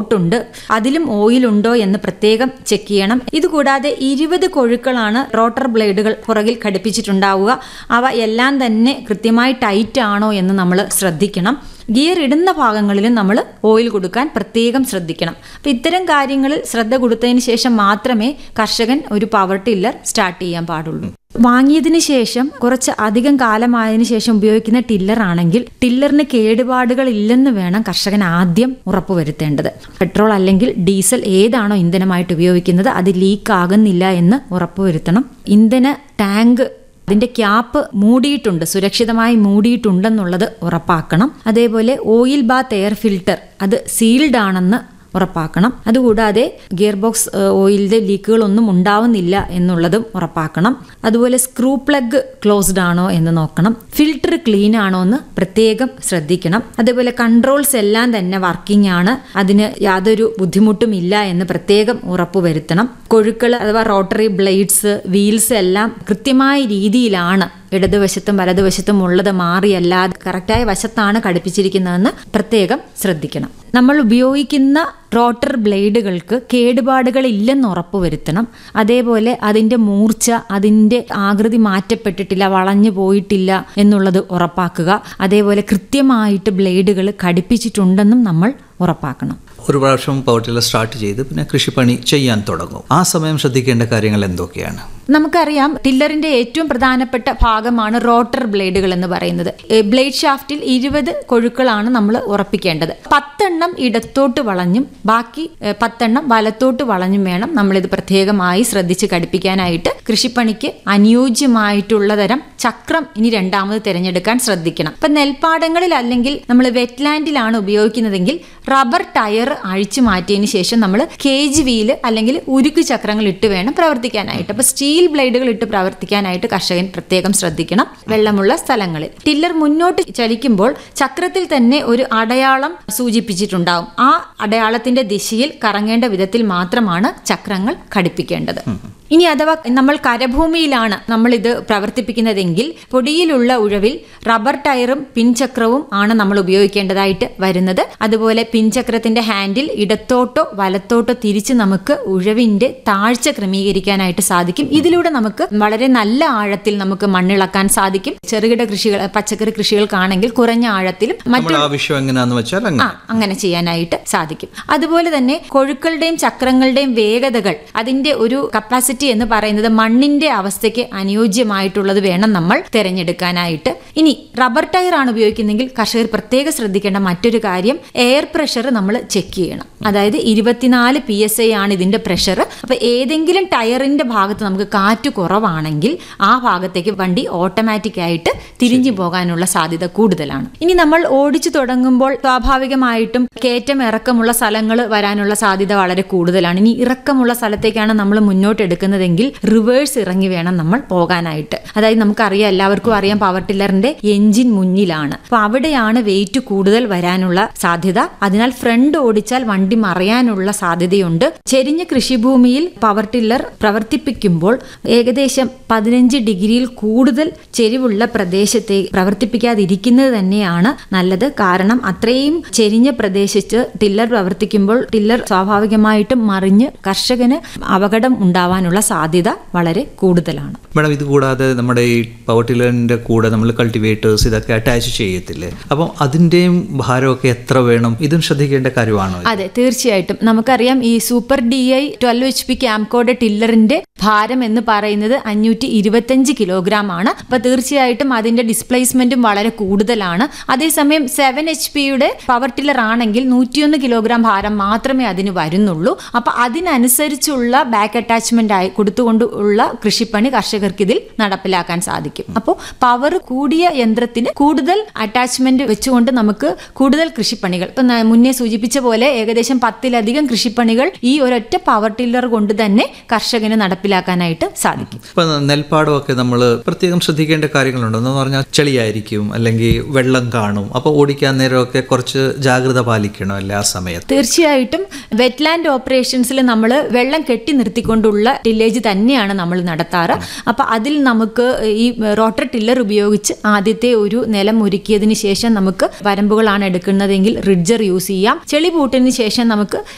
തോട്ടുണ്ട് അതിലും ഓയിൽ ഉണ്ടോ എന്ന് പ്രത്യേകം ചെക്ക് ചെയ്യണം ഇതുകൂടാതെ ഇരുപത് കൊഴുക്കളാണ് റോട്ടർ ബ്ലേഡുകൾ പുറകിൽ ഘടിപ്പിച്ചിട്ടുണ്ടാവുക അവ എല്ലാം തന്നെ കൃത്യമായി ടൈറ്റ് ആണോ എന്ന് നമ്മൾ ശ്രദ്ധിക്കണം ഗിയർ ഇടുന്ന ഭാഗങ്ങളിലും നമ്മൾ ഓയിൽ കൊടുക്കാൻ പ്രത്യേകം ശ്രദ്ധിക്കണം അപ്പം ഇത്തരം കാര്യങ്ങളിൽ ശ്രദ്ധ കൊടുത്തതിന് ശേഷം മാത്രമേ കർഷകൻ ഒരു പവർ ടില്ലർ സ്റ്റാർട്ട് ചെയ്യാൻ പാടുള്ളൂ വാങ്ങിയതിന് ശേഷം കുറച്ച് അധികം കാലമായതിനു ശേഷം ഉപയോഗിക്കുന്ന ടില്ലർ ആണെങ്കിൽ ടില്ലറിന് കേടുപാടുകൾ ഇല്ലെന്ന് വേണം കർഷകൻ ആദ്യം ഉറപ്പുവരുത്തേണ്ടത് പെട്രോൾ അല്ലെങ്കിൽ ഡീസൽ ഏതാണോ ഇന്ധനമായിട്ട് ഉപയോഗിക്കുന്നത് അത് ലീക്ക് ആകുന്നില്ല എന്ന് ഉറപ്പുവരുത്തണം ഇന്ധന ടാങ്ക് അതിന്റെ ക്യാപ്പ് മൂടിയിട്ടുണ്ട് സുരക്ഷിതമായി മൂടിയിട്ടുണ്ടെന്നുള്ളത് ഉറപ്പാക്കണം അതേപോലെ ഓയിൽ ബാത്ത് എയർ ഫിൽട്ടർ അത് സീൽഡ് ആണെന്ന് ഉറപ്പാക്കണം അതുകൂടാതെ ഗിയർ ബോക്സ് ഓയിലിന്റെ ലീക്കുകളൊന്നും ഉണ്ടാവുന്നില്ല എന്നുള്ളതും ഉറപ്പാക്കണം അതുപോലെ സ്ക്രൂ പ്ലഗ് ക്ലോസ്ഡ് ആണോ എന്ന് നോക്കണം ഫിൽട്ടർ ക്ലീൻ ആണോ എന്ന് പ്രത്യേകം ശ്രദ്ധിക്കണം അതേപോലെ കൺട്രോൾസ് എല്ലാം തന്നെ വർക്കിംഗ് ആണ് അതിന് യാതൊരു ബുദ്ധിമുട്ടും ഇല്ല എന്ന് പ്രത്യേകം ഉറപ്പുവരുത്തണം കൊഴുക്കൾ അഥവാ റോട്ടറി ബ്ലേഡ്സ് വീൽസ് എല്ലാം കൃത്യമായ രീതിയിലാണ് ഇടതുവശത്തും വലതുവശത്തും ഉള്ളത് മാറിയല്ലാതെ കറക്റ്റായ വശത്താണ് ഘടിപ്പിച്ചിരിക്കുന്നതെന്ന് പ്രത്യേകം ശ്രദ്ധിക്കണം നമ്മൾ ഉപയോഗിക്കുന്ന റോട്ടർ ബ്ലേഡുകൾക്ക് കേടുപാടുകൾ ഇല്ലെന്ന് ഉറപ്പുവരുത്തണം അതേപോലെ അതിൻ്റെ മൂർച്ച അതിൻ്റെ ആകൃതി മാറ്റപ്പെട്ടിട്ടില്ല വളഞ്ഞു പോയിട്ടില്ല എന്നുള്ളത് ഉറപ്പാക്കുക അതേപോലെ കൃത്യമായിട്ട് ബ്ലേഡുകൾ ഘടിപ്പിച്ചിട്ടുണ്ടെന്നും നമ്മൾ ഉറപ്പാക്കണം ഒരു പ്രാവശ്യം പവർ ടില്ലർ സ്റ്റാർട്ട് ചെയ്ത് പിന്നെ കൃഷിപ്പണി ചെയ്യാൻ തുടങ്ങും ആ സമയം ശ്രദ്ധിക്കേണ്ട കാര്യങ്ങൾ എന്തൊക്കെയാണ് നമുക്കറിയാം ടില്ലറിന്റെ ഏറ്റവും പ്രധാനപ്പെട്ട ഭാഗമാണ് റോട്ടർ ബ്ലേഡുകൾ എന്ന് പറയുന്നത് ഏ, ബ്ലേഡ് ഷാഫ്റ്റിൽ ഇരുപത് കൊഴുക്കളാണ് നമ്മൾ ഉറപ്പിക്കേണ്ടത് പത്തെണ്ണം ഇടത്തോട്ട് വളഞ്ഞും ബാക്കി ഏ, പത്തെണ്ണം വലത്തോട്ട് വളഞ്ഞും വേണം നമ്മളിത് പ്രത്യേകമായി ശ്രദ്ധിച്ച് ഘടിപ്പിക്കാനായിട്ട് കൃഷിപ്പണിക്ക് അനുയോജ്യമായിട്ടുള്ള തരം ചക്രം ഇനി രണ്ടാമത് തിരഞ്ഞെടുക്കാൻ ശ്രദ്ധിക്കണം ഇപ്പൊ നെൽപ്പാടങ്ങളിൽ അല്ലെങ്കിൽ നമ്മൾ വെറ്റ്ലാൻഡിലാണ് ഉപയോഗിക്കുന്നതെങ്കിൽ റബ്ബർ ടയർ അഴിച്ചു മാറ്റിയതിന് ശേഷം നമ്മൾ കേജ് വീല് അല്ലെങ്കിൽ ഉരുക്ക് ചക്രങ്ങൾ ഇട്ട് വേണം പ്രവർത്തിക്കാനായിട്ട് അപ്പൊ സ്റ്റീൽ ബ്ലേഡുകൾ ഇട്ട് പ്രവർത്തിക്കാനായിട്ട് കർഷകൻ പ്രത്യേകം ശ്രദ്ധിക്കണം വെള്ളമുള്ള സ്ഥലങ്ങളിൽ ടില്ലർ മുന്നോട്ട് ചലിക്കുമ്പോൾ ചക്രത്തിൽ തന്നെ ഒരു അടയാളം സൂചിപ്പിച്ചിട്ടുണ്ടാവും ആ അടയാളത്തിന്റെ ദിശയിൽ കറങ്ങേണ്ട വിധത്തിൽ മാത്രമാണ് ചക്രങ്ങൾ ഘടിപ്പിക്കേണ്ടത് ഇനി അഥവാ നമ്മൾ കരഭൂമിയിലാണ് നമ്മൾ ഇത് പ്രവർത്തിപ്പിക്കുന്നതെങ്കിൽ പൊടിയിലുള്ള ഉഴവിൽ റബ്ബർ ടയറും പിൻചക്രവും ആണ് നമ്മൾ ഉപയോഗിക്കേണ്ടതായിട്ട് വരുന്നത് അതുപോലെ പിൻചക്രത്തിന്റെ ഹാൻഡിൽ ഇടത്തോട്ടോ വലത്തോട്ടോ തിരിച്ച് നമുക്ക് ഉഴവിന്റെ താഴ്ച ക്രമീകരിക്കാനായിട്ട് സാധിക്കും ഇതിലൂടെ നമുക്ക് വളരെ നല്ല ആഴത്തിൽ നമുക്ക് മണ്ണിളക്കാൻ സാധിക്കും ചെറുകിട കൃഷികൾ പച്ചക്കറി കൃഷികൾക്കാണെങ്കിൽ കുറഞ്ഞ ആഴത്തിലും മറ്റു നമ്മുടെ ആവശ്യം എങ്ങനെയാന്ന് വെച്ചാൽ അങ്ങനെ ആ അങ്ങനെ ചെയ്യാനായിട്ട് സാധിക്കും അതുപോലെ തന്നെ കൊഴുക്കളുടെയും ചക്രങ്ങളുടെയും വേഗതകൾ അതിന്റെ ഒരു കപ്പാസിറ്റി എന്ന് പറയുന്നത് മണ്ണിന്റെ അവസ്ഥയ്ക്ക് അനുയോജ്യമായിട്ടുള്ളത് വേണം നമ്മൾ തിരഞ്ഞെടുക്കാനായിട്ട് ഇനി റബ്ബർ ടയർ ആണ് ഉപയോഗിക്കുന്നെങ്കിൽ കർഷകർ പ്രത്യേകം ശ്രദ്ധിക്കേണ്ട മറ്റൊരു കാര്യം എയർ പ്രഷർ നമ്മൾ ചെക്ക് ചെയ്യണം അതായത് ഇരുപത്തിനാല് പി എസ് ഐ ആണ് ഇതിന്റെ പ്രഷർ അപ്പൊ ഏതെങ്കിലും ടയറിന്റെ ഭാഗത്ത് നമുക്ക് കാറ്റ് കുറവാണെങ്കിൽ ആ ഭാഗത്തേക്ക് വണ്ടി ഓട്ടോമാറ്റിക് ആയിട്ട് തിരിഞ്ഞു പോകാനുള്ള സാധ്യത കൂടുതലാണ് ഇനി നമ്മൾ ഓടിച്ചു തുടങ്ങുമ്പോൾ സ്വാഭാവികമായിട്ടും കയറ്റം ഇറക്കമുള്ള സ്ഥലങ്ങൾ വരാനുള്ള സാധ്യത വളരെ കൂടുതലാണ് ഇനി ഇറക്കമുള്ള സ്ഥലത്തേക്കാണ് നമ്മൾ മുന്നോട്ട് എടുക്കുന്നതെങ്കിൽ റിവേഴ്സ് ഇറങ്ങി വേണം നമ്മൾ പോകാനായിട്ട് അതായത് നമുക്കറിയാം എല്ലാവർക്കും അറിയാം പവർ ടില്ലറിന്റെ എഞ്ചിൻ മുന്നിലാണ് അപ്പൊ അവിടെയാണ് വെയിറ്റ് കൂടുതൽ വരാനുള്ള സാധ്യത അതിനാൽ ഫ്രണ്ട് ഓടിച്ചാൽ വണ്ടി മറയാനുള്ള സാധ്യതയുണ്ട് ചെരിഞ്ഞ കൃഷിഭൂമിയിൽ പവർ ടില്ലർ പ്രവർത്തിപ്പിക്കുമ്പോൾ ഏകദേശം പതിനഞ്ച് ഡിഗ്രിയിൽ കൂടുതൽ ചെരിവുള്ള പ്രദേശത്തെ പ്രവർത്തിപ്പിക്കാതിരിക്കുന്നത് തന്നെയാണ് നല്ലത് കാരണം അത്രയും ചെരിഞ്ഞ പ്രദേശത്ത് ടില്ലർ പ്രവർത്തിക്കുമ്പോൾ ടില്ലർ സ്വാഭാവികമായിട്ടും മറിഞ്ഞ് കർഷകന് അപകടം ഉണ്ടാവാനുള്ള സാധ്യത വളരെ കൂടുതലാണ് മേഡം ഇത് കൂടാതെ നമ്മുടെ ഈ പവർ ടില്ലറിന്റെ കൂടെ നമ്മൾ കൾട്ടിവേറ്റേഴ്സ് ഇതൊക്കെ അറ്റാച്ച് ചെയ്യത്തില്ലേ അപ്പം അതിൻ്റെയും ഭാരമൊക്കെ എത്ര വേണം ഇതും ശ്രദ്ധിക്കേണ്ട കാര്യമാണോ ഇത്? അതെ തീർച്ചയായിട്ടും നമുക്കറിയാം ഈ super D I twelve H P ക്യാംകോഡ് ടില്ലറിന്റെ ഭാരം എന്ന് പറയുന്നത് അഞ്ഞൂറ്റി ഇരുപത്തഞ്ച് കിലോഗ്രാം ആണ് അപ്പൊ തീർച്ചയായിട്ടും അതിന്റെ ഡിസ്പ്ലേസ്മെന്റും വളരെ കൂടുതലാണ് അതേസമയം സെവൻ എച്ച് പിയുടെ പവർ ടില്ലർ ആണെങ്കിൽ നൂറ്റിയൊന്ന് കിലോഗ്രാം ഭാരം മാത്രമേ അതിന് വരുന്നുള്ളൂ അപ്പൊ അതിനനുസരിച്ചുള്ള ബാക്ക് അറ്റാച്ച്മെന്റ് ആയി കൊടുത്തുകൊണ്ട് ഉള്ള കൃഷിപ്പണി കർഷകർക്ക് ഇതിൽ നടപ്പിലാക്കാൻ സാധിക്കും അപ്പോൾ പവർ കൂടിയ യന്ത്രത്തിന് കൂടുതൽ അറ്റാച്ച്മെന്റ് വെച്ചുകൊണ്ട് നമുക്ക് കൂടുതൽ കൃഷിപ്പണികൾ ഇപ്പൊ ന- മുന്നേ സൂചിപ്പിച്ച പോലെ ഏകദേശം പത്തിലധികം കൃഷിപ്പണികൾ ഈ ഒരൊറ്റ പവർ ടില്ലർ കൊണ്ട് തന്നെ കർഷകന് നടപ്പിലാക്കാനായിട്ട് സാധിക്കും ഇപ്പൊ നെൽപ്പാടമൊക്കെ നമ്മൾ പ്രത്യേകം ശ്രദ്ധിക്കേണ്ട കാര്യങ്ങളുണ്ട് എന്ന് പറഞ്ഞാൽ ചെളിയായിരിക്കും അല്ലെങ്കിൽ വെള്ളം കാണും അപ്പോൾ ഓടിക്കാൻ നേരമൊക്കെ കുറച്ച് ജാഗ്രത പാലിക്കണം അല്ലേ ആ സമയത്ത് തീർച്ചയായിട്ടും വെറ്റ്ലാൻഡ് ഓപ്പറേഷൻസിൽ നമ്മൾ വെള്ളം കെട്ടി നിർത്തിക്കൊണ്ടുള്ള ടില്ലേജ് തന്നെയാണ് നമ്മൾ നടത്താറ് അപ്പൊ അതിൽ നമുക്ക് ഈ റോട്ടർ ടില്ലർ ഉപയോഗിച്ച് ആദ്യത്തെ ഒരു നിലം ഒരുക്കിയതിന് ശേഷം നമുക്ക് വരമ്പുകളാണ് എടുക്കുന്നതെങ്കിൽ റിഡ്ജർ യൂസ് ചെയ്യാം ചെളി പൂട്ടിന് ശേഷം നമുക്ക്